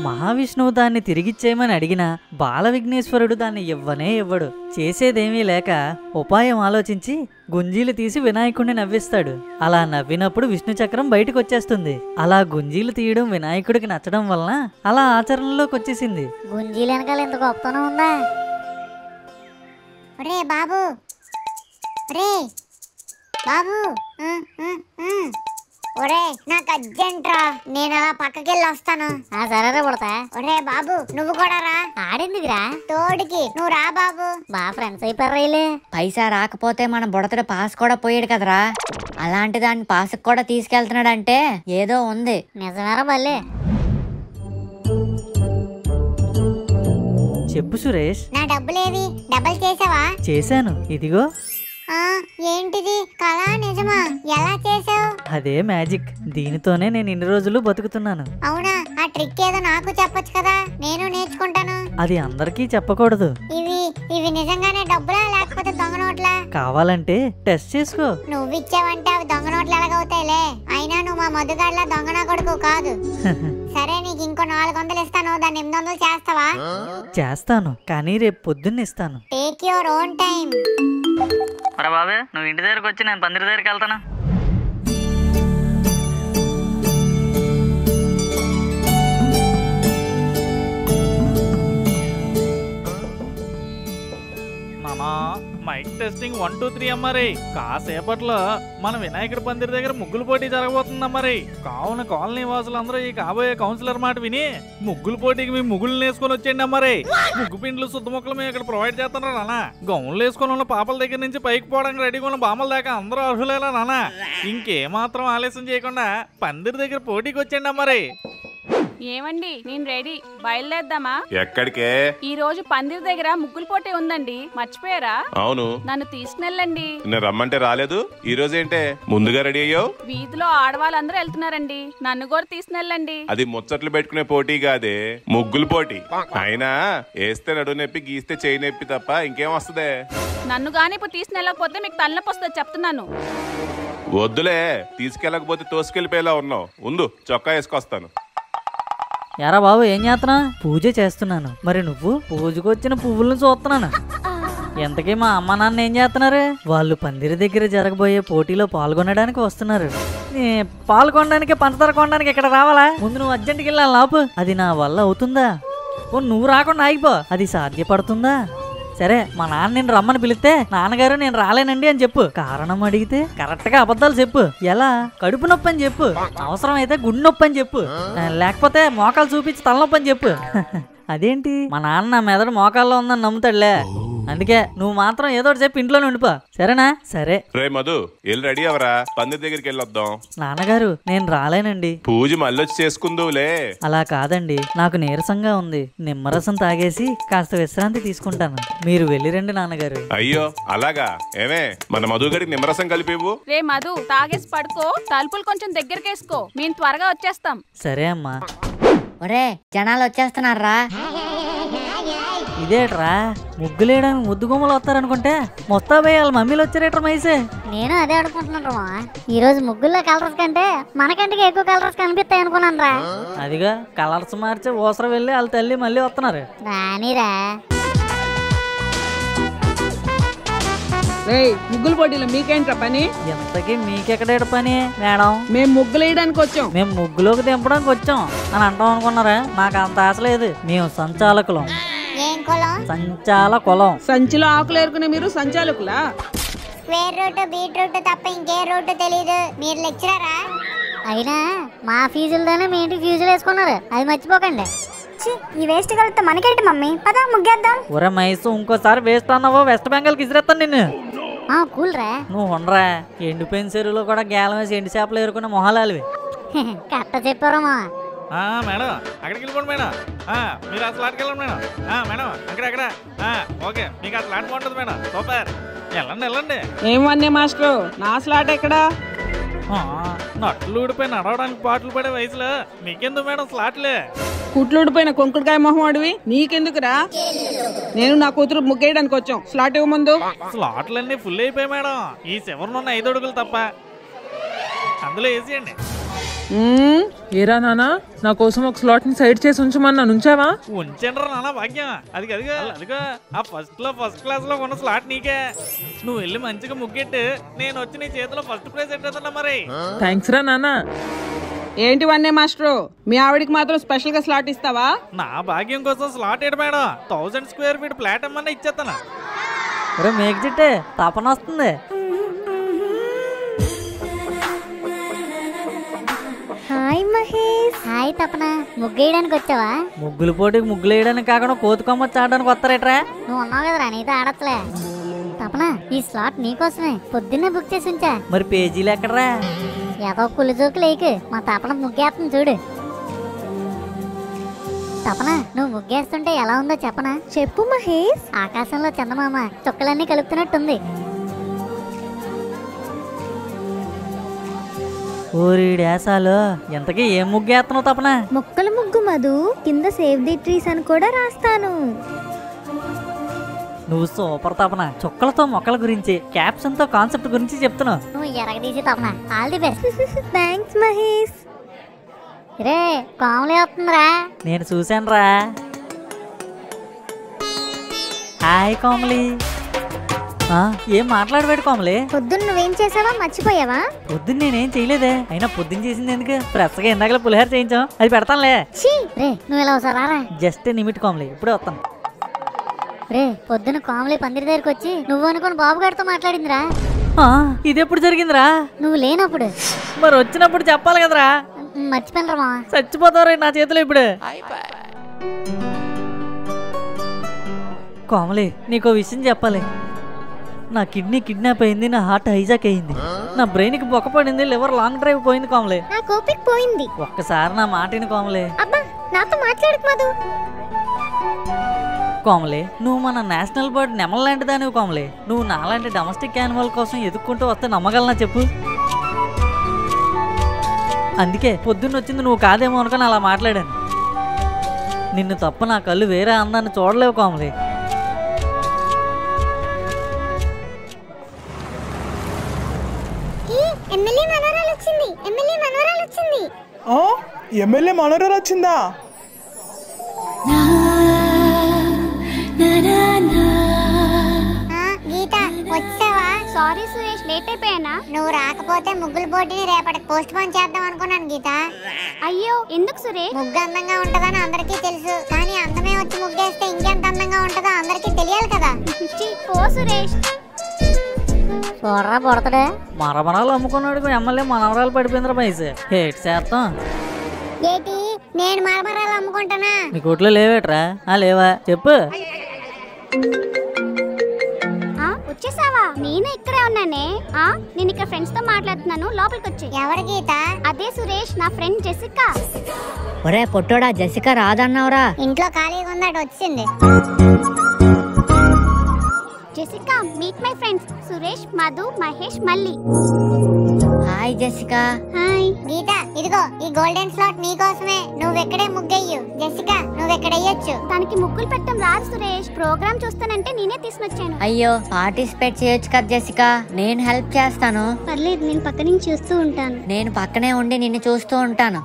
మహావిష్ణువు దాన్ని తిరిగిచ్చేయమని అడిగినా బాల విఘ్నేశ్వరుడు దాన్ని ఇవ్వనే ఇవ్వడు చేసేదేమీ లేక ఉపాయం ఆలోచించి గుంజీలు తీసి వినాయకుడిని నవ్విస్తాడు అలా నవ్వినప్పుడు విష్ణు చక్రం బయటకు వచ్చేస్తుంది అలా గుంజీలు తీయడం వినాయకుడికి నచ్చడం వలన అలా ఆచరణలోకి వచ్చేసింది గుంజీలు వెనకాల ఇంత గొప్పతనం ఉందా ఒరే బాబు ఒరే బాబు ఆ, ఆ, ఆ. ఒరే నాకు అర్జెంట్ రా నేను అలా పక్కకెళ్ళి వస్తాను ఆ సరేరా పుడతా ఒరే బాబు నువ్వు కూడా రా ఆడిందిరా తోడికి నువ్వు రా బాబు బాగా ఫ్రెండ్స్ అయిపోయారు రైలే పైసా రాకపోతే మన బుడతడు పాస్ కూడా పోయాడు కదరా అలాంటి దాన్ని పాస్కి కూడా తీసుకెళ్తున్నాడంటే ఏదో ఉంది నిజమేరా బల్లే చెప్పు సురేష్ నా డబ్బులేవి డబ్బులు చేసావా చేశాను ఇదిగో ఆ, ఏంటిది కళ నిజమా ఎలా చేసావు అదే మ్యాజిక్ దీనితోనే నేను ఇన్ని రోజులు బతుకుతున్నాను అవునా ఆ ట్రిక్ ఏదో నాకు చెప్పొచ్చు కదా నేను నేర్చుకుంటాను అది అందరికీ చెప్పకూడదు ఇవి ఇవి నిజంగానే డబ్బులా లేకపోతే దొంగ నోట్లా కావాలంటే టెస్ట్ చేసుకో నువ్వు ఇచ్చావంటే అవి దొంగ నోట్లు ఎలాగవుతాయిలే అయినా నువ్వు మా మధుగాడ్ల దొంగ నా కొడుకు కాదు సరే నీకు ఇంకో నాలుగు వందలు ఇస్తాను దాన్ని ఎనిమిది వందలు చేస్తావా చేస్తాను కానీ రేపు పొద్దున్న ఇస్తాను టేక్ యువర్ ఓన్ టైం మరి బాబే నువ్వు ఇంటి దగ్గరకు వచ్చి నేను పందిరి దగ్గరికి వెళ్తాను నానా mike testing one two three అమ్మారి కాసేపట్లో మన వినాయకుడి పందిరి దగ్గర ముగ్గులు పోటీ జరగబోతుంది అమ్మారి కావున కాలనీ వాసులందరూ ఈ కాబోయే కౌన్సిలర్ మాట విని ముగ్గులు పోటీకి మీ ముగ్గులు వేసుకొని వచ్చేయండి అమ్మారి ముగ్గు పిండ్లు శుద్ధ మొక్కలు మేము ఇక్కడ ప్రొవైడ్ చేస్తారా నాన్న గౌన్లు వేసుకొని ఉన్న పాపల దగ్గర నుంచి పైకి పోవడానికి రెడీగా ఉన్న బామ్మల దాకా అందరూ అర్హులేలా నాన్న ఇంకేమాత్రం ఆలస్యం చేయకుండా పందిరి దగ్గర పోటీకి వచ్చేయండి అమ్మారి ఏమండి నేను రెడీ బయలుదేద్దామా ఎక్కడికే ఈ రోజు పందిరి దగ్గర ముగ్గులు పోటీ ఉందండి మర్చిపోయారా అవును నన్ను తీసుకునెళ్ళండి నేను రమ్మంటే రాలేదు ఈ రోజు ఏంటే ముందుగా రెడీ అయ్యావు వీధిలో ఆడవాళ్ళందరూ వెళ్తున్నారండి నన్ను కూడా తీసుకునెళ్ళండి అది ముచ్చట్లు పెట్టుకునే పోటీ కాదే ముగ్గులు పోటీ అయినా వేస్తే నడు నొప్పి గీస్తే చేయి నొప్పి తప్ప ఇంకేం వస్తదే నన్ను గాని ఇప్పుడు తీసుకునెళ్ళకపోతే మీకు తలనొప్పి వస్తుంది చెప్తున్నాను వద్దులే తీసుకెళ్ళకపోతే తోసుకెళ్ళిపోయేలా ఉన్నావు ఉండు చొక్కా వేసుకొస్తాను ఎరా బాబు ఏం చేస్తున్నా పూజ చేస్తున్నాను మరి నువ్వు పూజకు వచ్చిన పువ్వులను చూస్తున్నాను ఎంతకీ మా అమ్మ నాన్న ఏం చేస్తున్నారు వాళ్ళు పందిరి దగ్గర జరగబోయే పోటీలో పాల్గొనడానికి వస్తున్నారు నీ పాల్గొనడానికి పంచదార కొనడానికి ఇక్కడ రావాలా ముందు నువ్వు అర్జెంట్కి వెళ్ళాలి లాపు అది నా వల్ల అవుతుందా ఓ నువ్వు రాకుండా ఆగిపో అది సాధ్యపడుతుందా సరే మా నాన్న నేను రమ్మని పిలిస్తే నాన్నగారు నేను రాలేనండి అని చెప్పు కారణం అడిగితే కరెక్ట్ గా అబద్ధాలు చెప్పు ఎలా కడుపు నొప్పి అని చెప్పు అవసరం అయితే గుండె నొప్పి అని చెప్పు ఆ, లేకపోతే మోకాలు చూపించి తలనొప్పి అని చెప్పు అదేంటి మా నాన్న నా మెదడు మోకాల్లో ఉందని నమ్ముతాడులే అందుకే నువ్వు మాత్రం ఏదో ఒకటి చెప్పి ఇంట్లోనే ఉండిపో సరేనా సరే రే మధు వెళ్ళి రెడీ అవరా పందిరి దగ్గరికి వెళ్ళొద్దాం నాన్నగారు నేను రాలేనండి పూజ మళ్ళొచ్చి చేసుకుందువులే అలా కాదండి నాకు నీరసంగా ఉంది నిమ్మరసం తాగేసి కాస్త విశ్రాంతి తీసుకుంటాను మీరు వెళ్ళిరండి నాన్నగారు అయ్యో అలాగా ఏమే మన మధు గడికి నిమ్మరసం కలిపివు రే మధు తాగేసి పడుకో తలుపులు కొంచెం దగ్గరకేసుకో మేము త్వరగా వచ్చేస్తాం సరే అమ్మా ఒరే జనాలు వచ్చేస్తున్నారా ఇదేట్రా ముగ్గులేయడానికి ముద్దు గుమ్మలు వస్తారనుకుంటే మొత్తాబయ్య వాళ్ళ మమ్మీలు వచ్చారేట్రా మైసే నేను అదే అనుకుంటున్నాను రా ఈ రోజు ముగ్గుల్లో కలర్స్ కంటే మనకంటే ఎక్కువ కలర్స్ కనిపిస్తాయి అనుకున్నాను రా అదిగా కలర్స్ మార్చి ఓసర వెళ్ళి వాళ్ళ తల్లి మళ్ళీ వస్తున్నారు రానిరా రేయ్ ముగ్గులు పోటీలో మీకేంట్రా పని ఎంతకీ మీకెక్కడేట పని మేడం మేము ముగ్గులు వేయడానికి వచ్చాం మేము ముగ్గులోకి దింపడానికి వచ్చాం అని అంటాం అనుకున్నారా నాకు అంత ఆశ లేదు మేము సంచాలకులం ఏం కులం సంచాల కులం సంచిలో ఆకులు ఏరుకునే మీరు సంచాలకులా స్క్వేర్ రూట్ బీట్రూట్ తప్ప ఇంకే రూట్ తెలీదు మీరు లెక్చరరా అయినా మా ఫీజులతోనే మీ ఇంటికి ఫీజులు వేసుకున్నారు అది మర్చిపోకండి ఈ వేస్ట్ కలిస్తే మనకేంటి మమ్మీ పద ముగ్గేద్దాం ఒరే మైసు ఇంకోసారి వేస్ట్ అన్నావో వెస్ట్ బెంగాల్కి ఇసిరేస్తాను నిన్ను ఆ కూల్ రా నువ్వు ఉండరా ఎండిపోయిన చెరువులో కూడా గేలం వేసి ఎండి చేపలు ఏరుకునే మొహాలాలివి కట్ట చెప్పారా మా ఆ, మేడం అక్కడికి వెళ్ళిపోండి మేడం ఆ, మీరు ఆ స్లాట్కి వెళ్ళండి మేడం ఆ, మేడం అక్కడ అక్కడ ఆ, ఓకే మీకు ఆ స్లాట్ బాగుంటుంది మేడం సూపర్ వెళ్ళండి వెళ్ళండి ఏం వన్నే మాస్టర్ నా స్లాట్ ఎక్కడా ఆ, నట్లు ఊడిపోయి నడవడానికి పాటలు పడే వయసులో మీకెందుకు మేడం స్లాట్లే కుట్లుడిపోయిన కొంకుడుకాయ మొహం అడివి నీకెందుకురా నేను నా కూతురు ముగ్గేయడానికి వచ్చాం స్లాట్ ఇవ్వముందు స్లాట్లన్నీ ఫుల్ అయిపోయాయి మేడం ఈ చివరినున్న ఐదు అడుగులు తప్ప అందులో వేసేయండి మ్మ్, ఏరా నానా నా కోసం ఒక స్లాట్ ని సైడ్ చేసి ఉంచమన్నా ఉంచావా ఉంచండ్రా నాన్న భాగ్యం అది అదిగా అదిగా ఆ ఫస్ట్ లో ఫస్ట్ క్లాస్ లో ఉన్న స్లాట్ నీకే నువ్వు వెళ్ళి మంచిగా ముగ్గెట్టు నేను వచ్చి నీ చేతిలో ఫస్ట్ ప్రైజ్ ఎట్టేస్తున్నా మరి థ్యాంక్స్ రా నానా ఏంటి వన్నే మాస్టరు మీ ఆవిడికి మాత్రం స్పెషల్ గా స్లాట్ ఇస్తావా నా భాగ్యం కోసం స్లాట్ ఏంటి madam thousand square feet flat అమ్మన్నా ఇచ్చేస్తాను ఒరే మేక చెట్టే తపన వస్తుంది హాయ్ మహేష్ హాయ్ తపన ముగ్గేయడానికి వచ్చావా ముగ్గులు పోటీకి ముగ్గులు వేయడానికి కాకుండా కోతి కొమ్మచ్చి ఆడడానికి వస్తారేట్రా నువ్వు ఉన్నావు కదరా నీతో ఆడట్లే తపన ఈ స్లాట్ నీకోసమే పొద్దున్నే బుక్ చేసి ఉంచా మరి పేజీలు ఎక్కడరా ఏదో కుళ్ళు జోకు లేకు మా తపన ముగ్గేస్తుంది చూడు తపన నువ్వు ముగ్గేస్తుంటే ఎలా ఉందో చెప్పనా చెప్పు మహేష్ ఆకాశంలో చందమామ చుక్కలన్నీ కలుపుతున్నట్టుంది ఓరి డేసాలు ఎంతకీ ఏం ముగ్గేస్తున్నావు తపన మొక్కల ముగ్గు మధు కింద సేవ్ ది ట్రీస్ అని కూడా రాస్తాను నువ్వు సూపర్ తపన చుక్కలతో మొక్కల గురించి క్యాప్షన్ తో కాన్సెప్ట్ గురించి చెప్తున్నావు నువ్వు ఎరగదీసి తపన all the best thanks Mahesh రే కాములే వస్తుందిరా నేను చూశానురా హాయ్ కోమలి ఆ, ఏం మాట్లాడబెట్టు కోమలి పొద్దున్న నువ్వేం చేసావా మర్చిపోయావా పొద్దున్న నేనేం చేయలేదే అయినా పొద్దున్న చేసింది ఎందుకు ఫ్రెష్గా ఇందాకలే పులిహోర చేయించాం అది పెడతానులే రే నువ్వు ఇలా ఒకసారి రారా జస్ట్ నిమిట్ కోమలి ఇప్పుడే వస్తాను రే పొద్దున కాములే పందిరి దగ్గరికి వచ్చి నువ్వు అనుకుని బాబు గారితో మాట్లాడిందిరా ఆ, ఇది ఎప్పుడు జరిగిందిరా నువ్వు లేనప్పుడు మరి వచ్చినప్పుడు చెప్పాలి కదరా మర్చిపోయినరా మావా చచ్చిపోతారు నా చేతిలో ఇప్పుడు కోమలి నీకో విషయం చెప్పాలి నా కిడ్నీ కిడ్నాప్ అయింది నా హార్ట్ హైజాక్ అయింది నా బ్రెయిన్కి బొక్క పడింది లివర్ లాంగ్ డ్రైవ్ పోయింది కోమలి నా కోపిక్ పోయింది ఒక్కసారి నా మాటిని కోమలి అబ్బా నాతో మాట్లాడకు మధు కోమలి నువ్వు మన నేషనల్ బర్డ్ నెమల్ లాంటి దానివి కోమలి నువ్వు నాలాంటి డొమెస్టిక్ యానిమల్ కోసం ఎదుక్కుంటూ వస్తే నమ్మగలనా చెప్పు అందుకే పొద్దున్న వచ్చింది నువ్వు కాదేమో అనుకుని అలా మాట్లాడాను నిన్ను తప్ప నా కళ్ళు వేరే అందాన్ని చూడలేవు కోమలి ఎమ్మెల్యే మనోరాలు వచ్చింది ఎమ్మెల్యే మనోరాలు వచ్చింది ఎమ్మెల్యే మనోరాలు వచ్చిందా ఆ, గీత వచ్చావా సారీ సురేష్ లేట్ అయిపోయానా నువ్వు రాకపోతే ముగ్గులు పోటీని రేపటికి పోస్ట్ పోన్ చేద్దాం అనుకున్నాను గీత అయ్యో ఎందుకు సురేష్ ముగ్గు అందంగా ఉంటదని అందరికీ తెలుసు కానీ అందమే వచ్చి ముగ్గేస్తే ఇంకెంత అందంగా ఉంటుందో అందరికీ తెలియాలి కదా పో సురేష్ చూడరా పొడతాడే మరమరాలు అమ్ముకున్నాడు ఎమ్మెల్యే మనవరాలు పడిపోయిందిరా పైసే హేట్ చేస్తాం ఏటి నేను మరమరాలు అమ్ముకుంటానా నీ కోట్లో లేవేట్రా ఆ లేవా చెప్పు ఆ, వచ్చేసావా నేను ఇక్కడే ఉన్నానే ఆ నేను ఇక్కడ ఫ్రెండ్స్ తో మాట్లాడుతున్నాను లోపలికి వచ్చి ఎవరు గీత అదే సురేష్ నా ఫ్రెండ్ జెసికా ఒరే పొట్టోడా జసిక రాదన్నావురా ఇంట్లో ఖాళీగా ఉందట వచ్చింది Jessica meet my friends Suresh Madhu Mahesh Malli hi Jessica hi Geetha ఇదిగో ఈ గోల్డెన్ స్లాట్ నీకోసమే నువ్వు ఎక్కడే ముగ్గెయ్యు జెసికా నువ్వు ఎక్కడెయ్యొచ్చు తనకి ముగ్గులు పెట్టడం రాదు సురేష్ ప్రోగ్రామ్ చూస్తానంటే నేనే తీసుకొచ్చాను అయ్యో పార్టిసిపేట్ చేయొచ్చు కదా జసిక నేను హెల్ప్ చేస్తాను పర్లేదు నేను పక్క నుంచి చూస్తూ ఉంటాను నేను పక్కనే ఉండి నిన్ను చూస్తూ ఉంటాను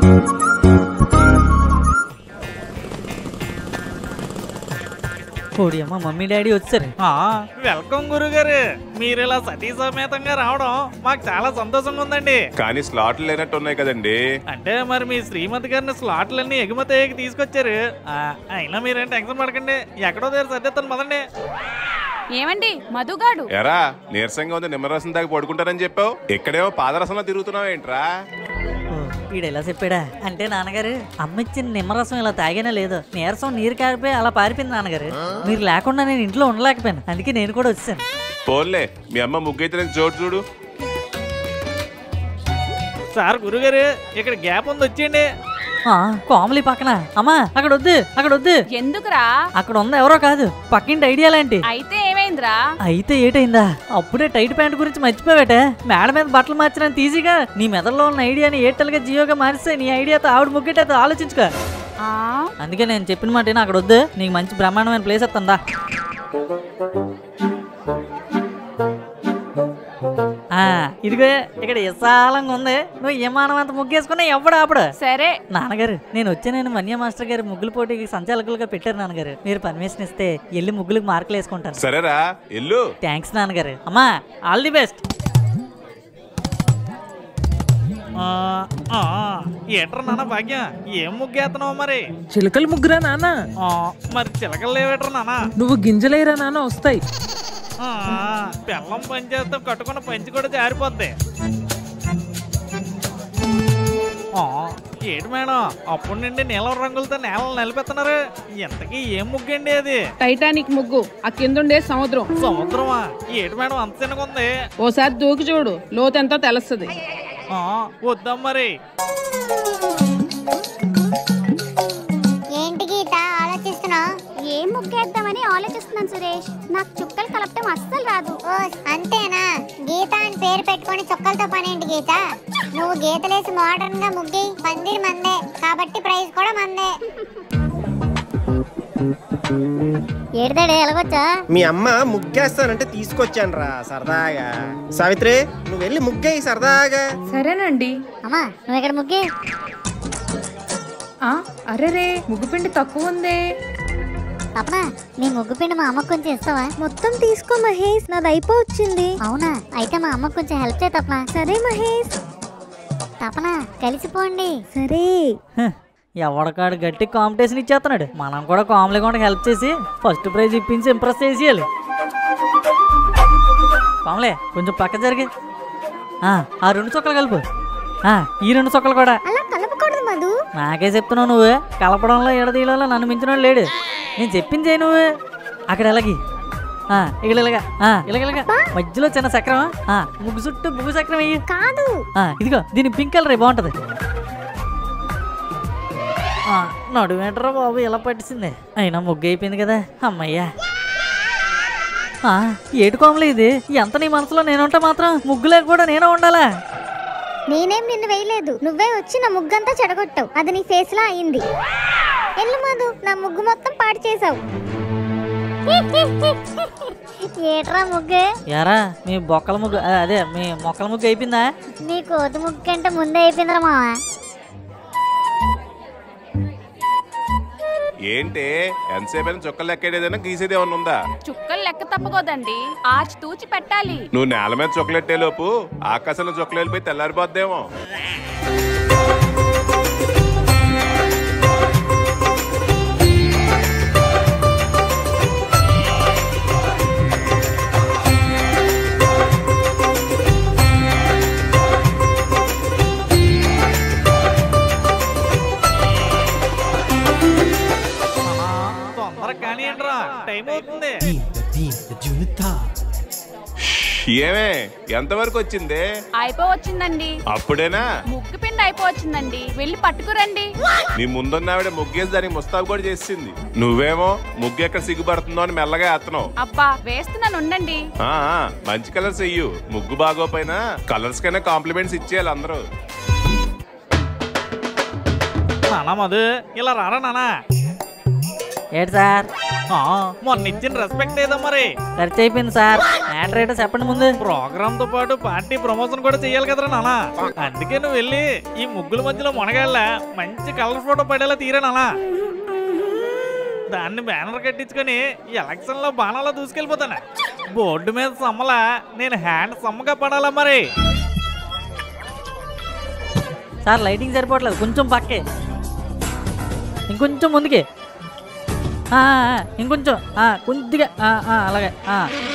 ఓడి అమ్మ మమ్మీ డాడీ వచ్చారు ఆ, వెల్కమ్ గురుగారు మీరు ఇలా సతీ సమేతంగా రావడం మాకు చాలా సంతోషంగా ఉందండి కానీ స్లాట్లు లేనట్టు ఉన్నాయి కదండి అంటే మరి మీ శ్రీమతి గారిని స్లాట్లన్నీ ఎగుమతి అయ్యాక తీసుకొచ్చారు ఆ, అయినా మీరేం టెన్షన్ పడకండి ఎక్కడో దగ్గర సర్దేస్తాను పదండి ఏమండి మధుగాడు ఎరా నీరసంగా ఉంది నిమ్మరసం దాకా పడుకుంటారని చెప్పావు ఇక్కడేమో పాదరసంలో తిరుగుతున్నావు ఏంట్రా వీడు ఎలా చెప్పాడా అంటే నాన్నగారు అమ్మ ఇచ్చిన నిమ్మరసం ఇలా తాగానే లేదు నీరసం నీరు కారిపోయి అలా పారిపోయింది నాన్నగారు మీరు లేకుండా నేను ఇంట్లో ఉండలేకపోయాను అందుకే నేను కూడా వచ్చాను పోన్లే మీ అమ్మ ముగ్గైతే నాకు చోటు చూడు సార్ గురుగారు ఇక్కడ గ్యాప్ ఉంది వచ్చేయండి ఆ, కోమలి పక్కన అమ్మా అక్కడ వద్దు అక్కడ వద్దు ఎందుకురా అక్కడ ఉంది ఎవరో కాదు పక్కింటి ఐడియా లాంటి అయితే ఏమైందిరా అయితే ఏటైందా అప్పుడే టైట్ ప్యాంట్ గురించి మర్చిపోయావటే మేడ మీద బట్టలు మార్చిన తీసిగా నీ మెదడులో ఉన్న ఐడియాని ఎయిర్టెల్గా జియోగా మారిస్తే నీ ఐడియాతో ఆవిడ ముగ్గేటతో ఆలోచించుకో ఆ అందుకే నేను చెప్పిన మాట విను, అక్కడ వద్దు నీకు మంచి బ్రహ్మాండమైన ప్లేస్ వస్తుందా ఆ, ఇదిగో ఇక్కడ విశాలంగా ఉంది నువ్వు విమానం అంత ముగ్గేసుకున్నా ఎవడు ఆపడు సరే నాన్నగారు నేను వచ్చే నేను మన్య మాస్టర్ గారు ముగ్గులు పోటీకి సంచాలకులుగా పెట్టారు నాన్నగారు మీరు పర్మిషన్ ఇస్తే వెళ్ళి ముగ్గులకు మార్కులు వేసుకుంటాను సరేరా ఎల్లు థ్యాంక్స్ నాన్నగారు అమ్మా ఆల్ ది బెస్ట్ ఏట్రా నాన్న భాగ్యం ఏం ముగ్గేస్తున్నావు మరి చిలకల ముగ్గురా నాన్న ఆ, మరి చిలకలు లేవేట్రా నాన్న నువ్వు గింజలేరా నాన్న వస్తాయి ఆ, బెల్లం పని చేస్తే కట్టుకున్న పంచి కూడా జారిపోద్ది ఆ, ఏంటి మేడం అప్పుడు నుండి నీలం రంగులతో నేలను నిలిపెత్తున్నారు ఇంతకీ ఏం ముగ్గండి అది టైటానిక్ ముగ్గు ఆ కిందుండే సముద్రం సముద్రమా ఏంటి మేడం అంత చిన్నగా ఉంది ఓసారి దూకి చూడు లోతెంతో తెలుస్తుంది ఆ, వద్దాం మరి ఏంటి గీత ఆలోచిస్తున్నావు ఏం ముగ్గేద్దామని ఆలోచిస్తున్నాను సురేష్ నాకు చుక్కలు కలపటం అస్సలు రాదు ఓ అంతేనా గీత అని పేరు పెట్టుకొని చుక్కలతో పనేంటి గీత నువ్వు గీతలేసి మోడర్న్ గా ముగ్గి పందిరి మందే కాబట్టి ప్రైజ్ కూడా మందే ఏడిదాడు ఎలాగొచ్చా మీ అమ్మ ముగ్గేస్తానంటే తీసుకొచ్చాను రా సరదాగా సావిత్రి నువ్వు వెళ్ళి ముగ్గేయి సరదాగా సరేనండి అమ్మా నువ్వు ఇక్కడ ముగ్గి ఆ అరెరే ముగ్గుపిండి తక్కువ ఉందే తప్పన నీ ముగ్గు పిండి మా అమ్మకు కొంచెం ఇస్తావా మొత్తం తీసుకో మహేష్ నాది అయిపోవచ్చింది అవునా అయితే మా అమ్మకు కొంచెం హెల్ప్ చేయ తప్పన సరే మహేష్ తప్పన కలిసిపోండి సరే ఎవడకాడు గట్టి కాంపిటీషన్ ఇచ్చేస్తున్నాడు మనం కూడా కామెడీ కూడా హెల్ప్ చేసి ఫస్ట్ ప్రైజ్ ఇప్పించి ఇంప్రెస్ చేసేయాలి కామలే కొంచెం పక్క జరిగి ఆ ఆ రెండు చొక్కలు కలుపు ఆ, ఈ రెండు చొక్కలు కూడా అలా కలపకూడదు మధు నాకే చెప్తున్నావు నువ్వు కలపడంలో ఎడదీయడంలో నన్ను మించినోడు లేడు నేను చెప్పింది చేయి నువ్వు అక్కడ ఎలాగి ఆ, ఇక్కడ ఇలాగా ఆ, ఇలాగ ఇలాగ మధ్యలో చిన్న చక్రం ఆ, ముగ్గు చుట్టూ ముగ్గు చక్రం వెయ్యి కాదు ఆ, ఇదిగో దీని పింక్ కలర్ బాగుంటది ఆ, నడుమేంటరా బాబు ఇలా పట్టిసింది అయినా ముగ్గు అయిపోయింది కదా అమ్మయ్యా ఆ, ఏటు కోమలే ఇది ఎంత నీ మనసులో నేనుంటే మాత్రం ముగ్గులే కూడా నేనే ఉండాలా నేనేం నిన్ను వేయలేదు నువ్వే వచ్చి నా ముగ్గంతా చెడగొట్టావు అది నీ ఫేస్ లా అయింది ఎల్లు మధు నా ముగ్గు మొత్తం పాడు చేసావు ఏట్రా ముగ్గు యారా మీ బొక్కల ముగ్గు ఆ, అదే మీ మొక్కల ముగ్గు అయిపోయిందా నీ కోతి ముగ్గు కంటే ముందే అయిపోయిందిరా మావా ఏంటి ఎంతసేపు అయినా చుక్కలు లెక్కేదేదైనా గీసేది ఏమన్నా ఉందా చుక్కలు లెక్క తప్పకూడదండి ఆచి తూచి పెట్టాలి నువ్వు నేల మీద చుక్కలెట్టే లోపు ఆకాశంలో చుక్కలు వెళ్ళిపోయి తెల్లారిపోద్దేమో తొందరగా కానివ్వండిరా టైం అవుతుంది Dinta, dinta, junita. ఏమే ఎంతవరకు వచ్చింది అయిపోవచ్చిందండి అప్పుడేనా ముగ్గు పిండి అయిపోవచ్చిందండి వెళ్ళి పట్టుకురండి నీ ముందున్న ఆవిడ ముగ్గేసి దానికి ముస్తాబు కూడా చేసింది నువ్వేమో ముగ్గు ఎక్కడ సిగ్గుపడుతుందో అని మెల్లగా ఎత్తనావు అబ్బా వేస్తున్నాను ఉండండి ఆ, ఆ, మంచి కలర్స్ వెయ్యు ముగ్గు బాగోపోయినా కలర్స్ కైనా కాంప్లిమెంట్స్ ఇచ్చేయాలి అందరూ నానా మధు ఇలా రారా నానా ఏంటి సార్ ఆ, మొన్న ఇచ్చిన రెస్పెక్ట్ ఏదో మరి ఖర్చు అయిపోయింది సార్ మ్యాటర్ ఏంటో చెప్పండి ముందు ప్రోగ్రామ్ తో పాటు పార్టీ ప్రమోషన్ కూడా చెయ్యాలి కదరా నానా అందుకే నువ్వు వెళ్ళి ఈ ముగ్గుల మధ్యలో మునగాళ్ళ మంచి కలర్ ఫోటో పడేలా తీరా నానా దాన్ని బ్యానర్ కట్టించుకొని ఎలక్షన్ లో బాణాలో దూసుకెళ్ళిపోతాను బోర్డు మీద సమ్మలా నేను హ్యాండ్ సమ్మగా పడాలా మరి సార్ లైటింగ్ సరిపోవట్లేదు కొంచెం పక్కే ఇంకొంచెం ముందుకి ఆ, ఆ, ఇంకొంచెం ఆ, కొద్దిగా ఆ, ఆ, అలాగే ఆ.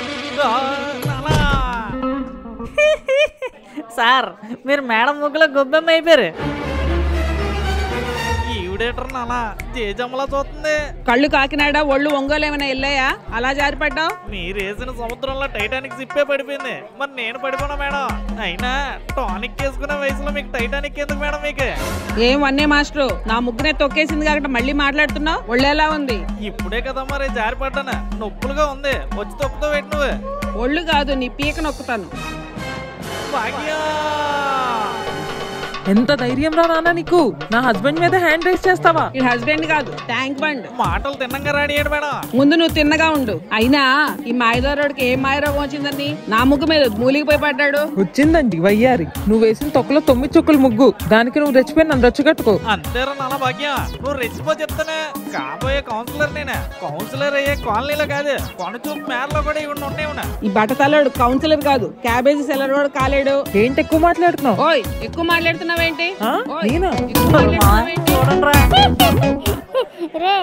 సార్ మీరు మేడం ముగ్గులో గొబ్బెమ్మ అయిపోయారు ఈవిడేటర్ నానా జేజమ్మలా చూస్తుంది కళ్ళు కాకినాడ ఒళ్ళు ఒంగోలు ఏమైనా వెళ్ళాయా అలా జారిపడ్డావు మీరేసిన సముద్రంలో టైటానిక్ సిప్పే పడిపోయింది మరి నేను పడిపోనా మేడం అయినా టానిక్ వేసుకునే వయసులో మీకు టైటానిక్ ఎందుకు మేడం మీకు ఏం వన్నే మాస్టరు నా ముగ్గునే తొక్కేసింది కాబట్టి మళ్ళీ మాట్లాడుతున్నావు ఒళ్ళు ఎలా ఉంది ఇప్పుడే కదా మరి జారిపడ్డాను నొప్పులుగా ఉంది వచ్చి తొక్కుతో పెట్టి నువ్వు ఒళ్ళు కాదు నీ పీక నొక్కుతాను భాగ్య ఎంత ధైర్యం రా నాన్న నీకు నా హస్బెండ్ మీద హ్యాండ్ రైస్ చేస్తావా ఈ హస్బెండ్ కాదు ట్యాంక్ బండ్ మాటలు తిన్నంగా రెడీ అయ్యాడు మేడం ముందు నువ్వు తిన్నగా ఉండు అయినా ఈ మాయదారుడికి ఏం మాయరోగం వచ్చిందని నా ముగ్గు మీద మూలిగిపోయి పడ్డాడు వచ్చిందండి వయ్యారి నువ్వు వేసిన తొక్కలో తొమ్మిది చుక్కల ముగ్గు దానికి నువ్వు రెచ్చిపోయి నన్ను రెచ్చగట్టుకో అంతేరా నాన్న భాగ్యం నువ్వు రెచ్చిపో చెప్తానే కాబోయే కౌన్సిలర్ నేనే కౌన్సిలర్ అయ్యే కాలనీలో కాదు కొనచూపు మేరలో కూడా ఇవి ఉన్నాయి ఈ బట్టతల్లాడు కౌన్సిలర్ కాదు క్యాబేజీ సెల్లర్ వాడు కాలేడు ఏంటి ఎక్కువ మాట్లాడుతున్నావు ఓయ్ ఎక్కువ మాట్లాడుతున్నావేంటి ఓయ్, నేను ఎక్కువ మాట్లాడుతున్నావేంటి? రే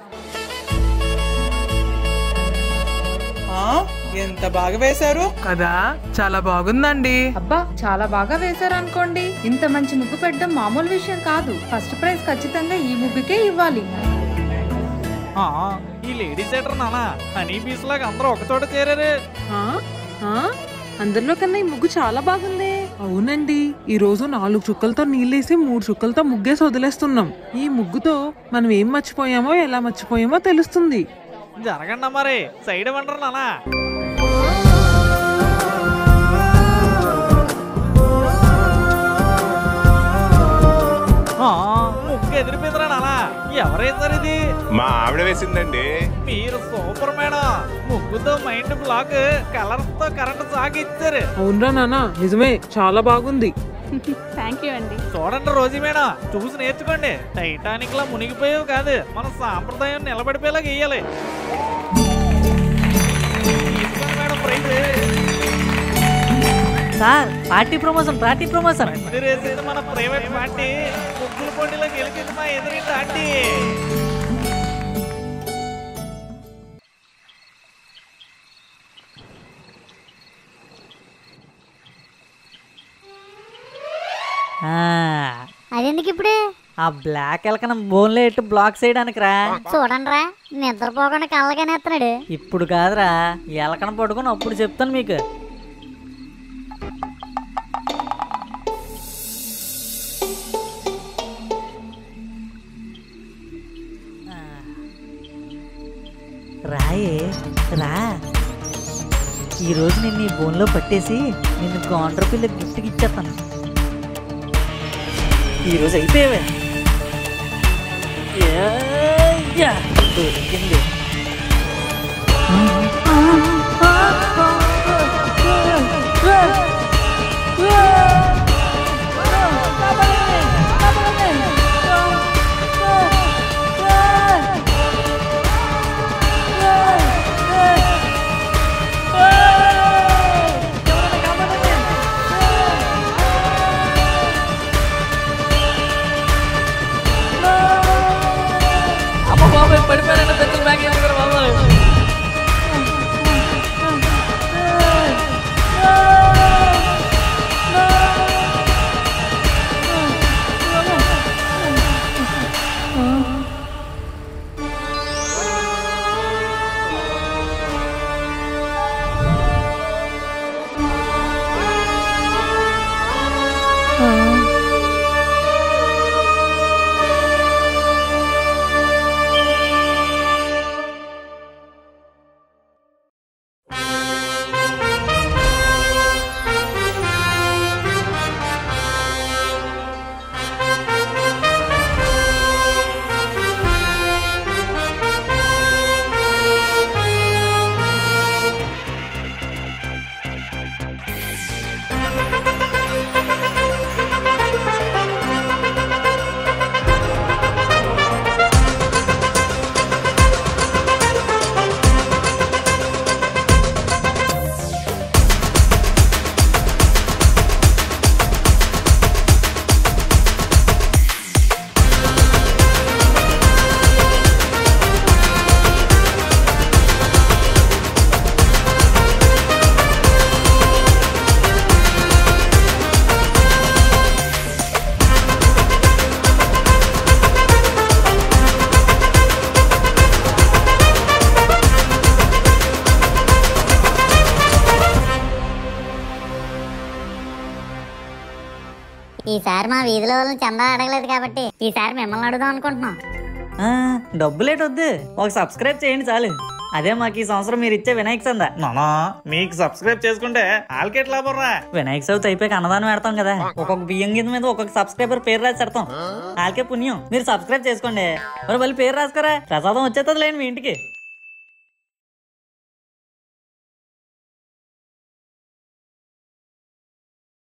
ఆ, ఎంత బాగా వేశారు కదా చాలా బాగుందండి అబ్బా చాలా బాగా వేశారు అనుకోండి ఇంత మంచి ముగ్గు పెట్టడం మామూలు విషయం కాదు ఫస్ట్ ప్రైజ్ ఖచ్చితంగా ఈ ముగ్గుకే ఇవ్వాలి ఆ, ఈ లేడీ సెటర్ నాన్న హనీ బీస్ లాగా అందరూ ఒక చోట చేరారు అందరిలో కన్నా ఈ ముగ్గు చాలా బాగుంది అవునండి ఈ రోజు నాలుగు చుక్కలతో నీళ్ళేసి మూడు చుక్కలతో ముగ్గేసి వదిలేస్తున్నాం ఈ ముగ్గుతో మనం ఏం మర్చిపోయామో ఎలా మర్చిపోయామో తెలుస్తుంది జరగండి మరి సైడ్ ఇవ్వంటారు నాన్న ఆ, ముగ్గు ఎదిరిపోయిందిరా నాన్న ఎవరేసారు ఇది మా ఆవిడ వేసిందండి మీరు సూపర్ మేడం ముగ్గుతో మైండ్ బ్లాక్ కలర్స్ తో కరెంట్ సాగి ఇచ్చారు అవునరా నాన్న నిజమే చాలా బాగుంది థ్యాంక్ యూ అండి చూడండి రోజీ మేడం చూసి నేర్చుకోండి టైటానిక్ లా మునిగిపోయేవి కాదు మన సాంప్రదాయం నిలబడిపోయేలా గీయాలి తీసుకోండి madam prize sir party promotion party promotion ఎదురేసేది మన ప్రైవేట్ పార్టీ ముగ్గుల పోటీలో గెలిచింది మా ఎదురింటి ఆంటీ ఆ, అదెందుకు ఇప్పుడు ఆ బ్లాక్ ఎలకన బోన్లో ఎట్టు బ్లాక్ చేయడానికి రా చూడండి రా నిద్రపోకుండా కళ్ళగానేస్తున్నాడు ఇప్పుడు కాదురా ఎలకన పట్టుకొని అప్పుడు చెప్తాను మీకు ఆ. రాయే రా ఈరోజు నేను నీ బోన్లో పట్టేసి నిన్ను గౌండ్ర పిల్ల గిఫ్ట్కి ఇచ్చేస్తాను ఈరోజు అయిపోయావే యా, దొరికింది అమ్మ బాబాయ్ పడిపోయారంటే పెద్దలు బ్యాగ్ ఎందుకు బాబాయ్ ఈసారి మా వీధిలో వాళ్ళని చందా అడగలేదు కాబట్టి ఈసారి మిమ్మల్ని అడుగుదాం అనుకుంటున్నాం డబ్బులేటొద్దు ఒక సబ్స్క్రైబ్ చేయండి చాలు అదే మాకు ఈ సంవత్సరం మీరు ఇచ్చే వినాయక చందా నానా మీకు సబ్స్క్రైబ్ చేసుకుంటే ఆల్కెట్ లాభం రా వినాయక చవితి అయిపోయాక అన్నదానం పెడతాం కదా ఒక్కొక్క బియ్యం కింద మీద ఒక్కొక్క సబ్స్క్రైబర్ పేరు రాసి పెడతాం వాళ్ళకే పుణ్యం మీరు సబ్స్క్రైబ్ చేసుకోండి మరి మళ్ళీ పేరు రాసుకోరా ప్రసాదం వచ్చేస్తుంది లేండి మీ ఇంటికి